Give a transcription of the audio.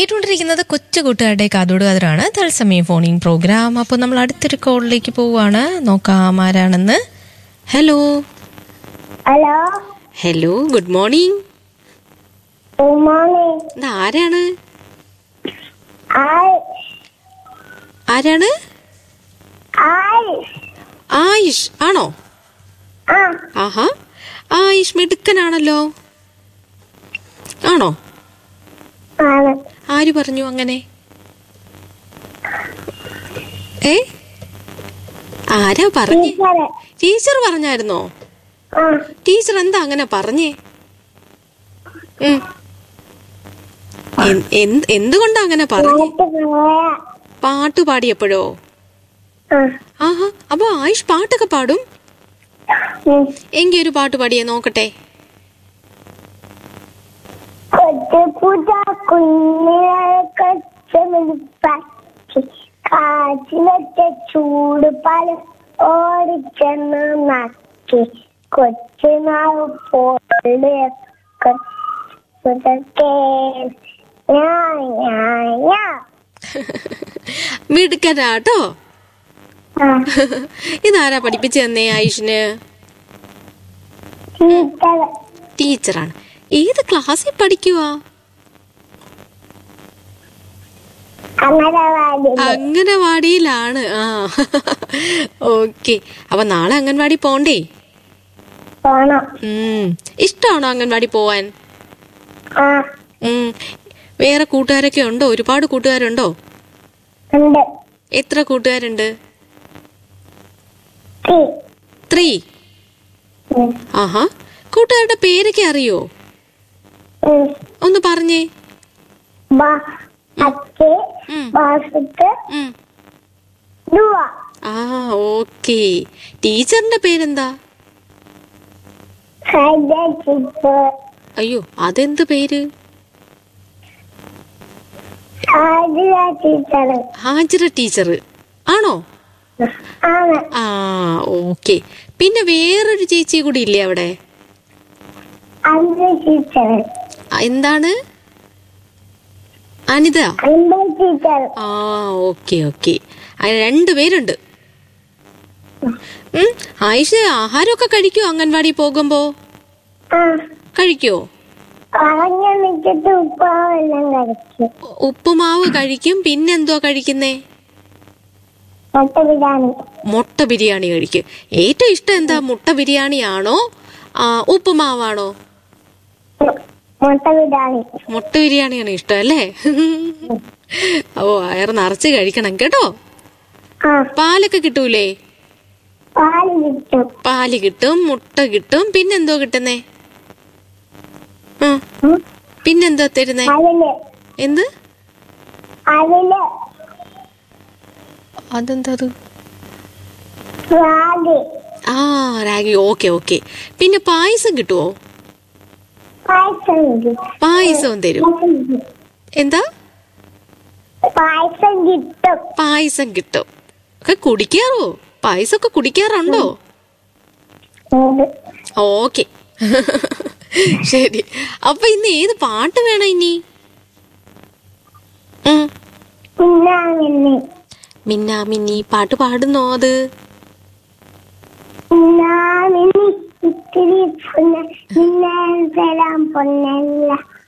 കേട്ടുകൊണ്ടിരിക്കുന്നത് കൊച്ചു കൂട്ടുകാരുടെ കാതോട് കാതറാണ് തത്സമയം ഫോണിംഗ് പ്രോഗ്രാം അപ്പോൾ നമ്മൾ അടുത്തൊരു കോളിലേക്ക് പോവാണ് നോക്കാം ആരാണെന്ന് hello hello hello good morning good morning ഇത് ആരാണ് ഹായ് ആരാണ് ഹായ് ആയിഷ് ആണോ ആ ആഹാ ആയിഷ് മിടുക്കനാണല്ലോ ആണോ ആണ് ആര് പറഞ്ഞു അങ്ങനെ ഏ ആരാ പറഞ്ഞേ ടീച്ചറ് ടീച്ചർ പറഞ്ഞായിരുന്നോ ആ ടീച്ചർ എന്താ അങ്ങനെ പറഞ്ഞേ ഉം. എൻ- എന്ത്- എന്തുകൊണ്ടാ അങ്ങനെ പറഞ്ഞേ പാട്ട് പറയാ പാട്ട് പാടിയപ്പോഴോ ആ ആഹാ അപ്പൊ ആയുഷ് പാട്ടൊക്കെ പാടും ഉം. എങ്കി ഒരു പാട്ട് പാടിയേ നോക്കട്ടെ കൊച്ചു പൂജ കുഞ്ഞിനെ കൊച്ചുമിടിപ്പാക്കി കാച്ചിലൊറ്റ ചൂട് പാല് ഓടിച്ചെന്ന് നക്കി കൊച്ചുനാവ് പോലെ കൊച്ചൊക്കെ ഞാൻ ഞാൻ ഞാൻ മിടുക്കനാട്ടോ ആ ഇതാരാ പഠിപ്പിച്ചു തന്നേ ആയുഷിന് ടീച്ചറ് ടീച്ചറാണ് ഏത് ക്ലാസ്സിൽ പഠിക്കുവാ അംഗനവാടി അംഗനവാടിയിലാണ് ആ ഓക്കെ അപ്പൊ നാളെ അംഗൻവാടി പോണ്ടേ പോണം ഉം ഇഷ്ടമാണോ അംഗൻവാടി പോവാൻ ആ ഉം വേറെ കൂട്ടുകാരൊക്കെ ഉണ്ടോ ഒരുപാട് കൂട്ടുകാരുണ്ടോ ഉണ്ട് എത്ര കൂട്ടുകാരുണ്ട് ടി. ത്രീ ഉം. ആഹാ കൂട്ടുകാരുടെ പേരൊക്കെ അറിയോ ഉം. ഒന്ന് പറഞ്ഞേ ബ- അച്ച് ഉം. ബാസത്ത് ഉം. ദുവ ആ ഓക്കെ ടീച്ചറിന്റെ പേരെന്താ ഹൈദ ചിപ്പ് അയ്യോ അതെന്ത് പേര് ആദില ടീച്ചറ് ഹാജിറ ടീച്ചർ ആണോ ആണ് ആ ഓക്കെ പിന്നെ വേറൊരു ചേച്ചി കൂടി ഇല്ലേ അവിടെ അന്ത ടീച്ചറ് ആ, എന്താണ് അനിത അന്ത ടീച്ചർ ആ ഓക്കെ ഓക്കെ അങ്ങനെ രണ്ടുപേരുണ്ട് ഉം, ആയിഷ ആഹാരമൊക്കെ കഴിക്കുവോ അംഗൻവാടി പോകുമ്പോ ആ കഴിക്കോ പറഞ്ഞ മിക്കത്ത് ഉപ്പാവെല്ലാം കഴിക്കും ഉപ്പുമാവ് കഴിക്കും പിന്നെന്തോ കഴിക്കുന്നേ മുട്ട ബിരിയാണി മുട്ട ബിരിയാണി കഴിക്കും ഏറ്റവും ഇഷ്ടം എന്താ മുട്ട ബിരിയാണിയാണോ ആ, ഉപ്പുമാവാണോ മുട്ട ബിരിയാണി മുട്ട ബിരിയാണിയാണ് ഇഷ്ടം അല്ലേ ഓ അയർ നിറച്ച് കഴിക്കണം കേട്ടോ ആ പാലൊക്കെ കിട്ടൂലേ പാല് കിട്ടും പാല് കിട്ടും മുട്ട കിട്ടും പിന്നെന്തോ കിട്ടുന്നേ ആ ഉം. പിന്നെന്തോ തരുന്നേ അതില് എന്ത് അതില് അതെന്താ അത് റാഗി ആ രാഗി ഓക്കെ ഓക്കെ പിന്നെ പായസം കിട്ടുവോ പായസം കിട്ടും പായസവും തരും എന്താ പായസം കിട്ടും പായസം കിട്ടും ഒക്കെ കുടിക്കാറോ പായസമൊക്കെ കുടിക്കാറുണ്ടോ ഉണ്ട്. ഓക്കെ ശരി അപ്പൊ ഇന്ന് ഏത് പാട്ട് വേണം ഇനി ഉം. കുഞ്ഞാമിന്നി മിന്നാ മിന്നി പാട്ട് പാടുന്നോ അത് കുഞ്ഞാമിന്നി ഇത്തിരി പൊന്ന നിന്നെ തരാം പൊന്നല്ല